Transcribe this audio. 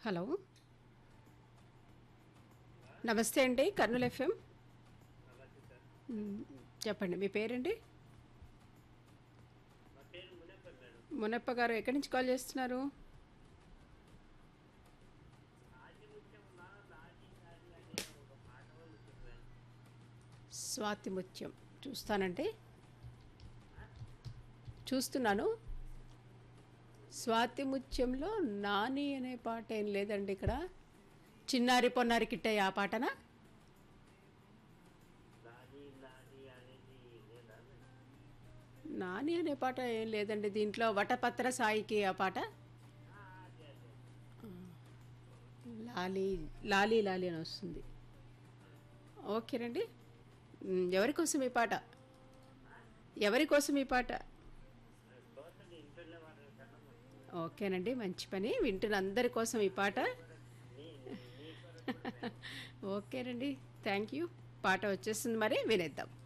Hello నమస్తే అండి Kurnool FM మ్, చెప్పండి మీ పేరండి మా పేరు మునప్ప మేడం మునప్ప గారు ఎక్కడి నుంచి కాల్ చేస్తున్నారు ఆదిముత్యంలో లాగి లాగి అనే ఒక పాట ఉంది చెప్పాను స్వాతి ముత్యం చూస్తానండి చూస్తున్నాను స్వాతి ముత్యంలో నాని అనే పాట ఏం లేదండి ఇక్కడ చిన్నారి పొన్నారి కిట్టయ్య ఆ పాటనా లాగి లాగి అనేది లేదా నాని అనే పాట ఏం లేదండి దీంట్లో వటపత్ర సాయికి ఆ పాట ఆ, అదే అదే లాలి లాలి లాలి అని వస్తుంది ఓకేనండి మ్, ఎవరి కోసం ఈ పాట ఎవరి కోసం ఈ పాట తోటని ఇంట్లో వారు కన్నా మంచిది. ఓకేనండి మంచి పని వింటున్న అందరి కోసం ఈ పాట నీ నీ కొరకు ఓకేనండి థ్యాంక్ యూ పాట వచ్చేస్తుంది మరి వినేద్దాం